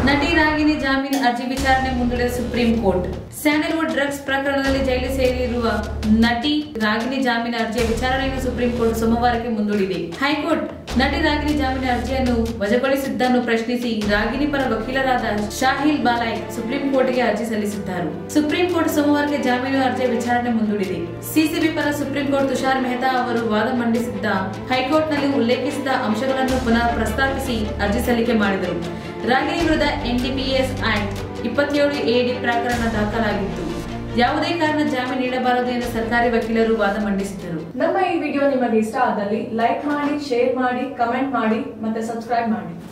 ನಟಿ ರಾಗಿಣಿ ಜಾಮೀನು ಅರ್ಜಿ ವಿಚಾರಣೆ ಮುಂದೂಡಿದ ಸುಪ್ರೀಂ ಕೋರ್ಟ್ ಸ್ಯಾಂಡಲ್ವುಡ್ ಡ್ರಗ್ಸ್ ಪ್ರಕರಣದಲ್ಲಿ ಜೈಲು ಸೇರಿರುವ ನಟಿ ರಾಗಿಣಿ ಜಾಮೀನು ಅರ್ಜಿಯ ವಿಚಾರಣೆಯನ್ನು ಸುಪ್ರೀಂ ಕೋರ್ಟ್ ಸೋಮವಾರಕ್ಕೆ ಮುಂದೂಡಿದೆ ಹೈಕೋರ್ಟ್ ನಟಿ ರಾಗಿಣಿ ಜಾಮೀನು ಅರ್ಜಿಯನ್ನು ವಜಾಗೊಳಿಸಿದ್ದನ್ನು ಪ್ರಶ್ನಿಸಿ ರಾಗಿಣಿ ಪರ ವಕೀಲರಾದ ಶಾಹಿಲ್ ಬಾಲಾಯ್ ಸುಪ್ರೀಂ ಕೋರ್ಟ್ಗೆ ಅರ್ಜಿ ಸಲ್ಲಿಸಿದ್ದರು ಸುಪ್ರೀಂ ಕೋರ್ಟ್ ಸೋಮವಾರಕ್ಕೆ ಜಾಮೀನು ಅರ್ಜಿಯ ವಿಚಾರಣೆ ಮುಂದೂಡಿದೆ ಸಿಸಿಬಿ ಪರ ಸುಪ್ರೀಂ ಕೋರ್ಟ್ ತುಷಾರ್ ಮೆಹ್ತಾ ಅವರು ವಾದ ಮಂಡಿಸಿದ್ದ ಹೈಕೋರ್ಟ್ನಲ್ಲಿ ಉಲ್ಲೇಖಿಸಿದ ಅಂಶಗಳನ್ನು ಪುನಃ ಪ್ರಸ್ತಾಪಿಸಿ ಅರ್ಜಿ ಸಲ್ಲಿಕೆ ಮಾಡಿದರು ರಾಗಿಣಿ ವಿರುದ್ಧ ಎನ್ಡಿಪಿಎಸ್ ಆಕ್ಟ್ ಇಪ್ಪತ್ತೇಳು ಎಡಿ ಪ್ರಕರಣ ದಾಖಲಾಗಿತ್ತು ಯಾವುದೇ ಕಾರಣ ಜಾಮೀನು ನೀಡಬಾರದು ಎಂದು ಸರ್ಕಾರಿ ವಕೀಲರು ವಾದ ಮಂಡಿಸಿದರು ನಮ್ಮ ಈ ವಿಡಿಯೋ ನಿಮಗೆ ಇಷ್ಟ ಆದಲ್ಲಿ ಲೈಕ್ ಮಾಡಿ ಶೇರ್ ಮಾಡಿ ಕಮೆಂಟ್ ಮಾಡಿ ಮತ್ತೆ ಸಬ್ಸ್ಕ್ರೈಬ್ ಮಾಡಿ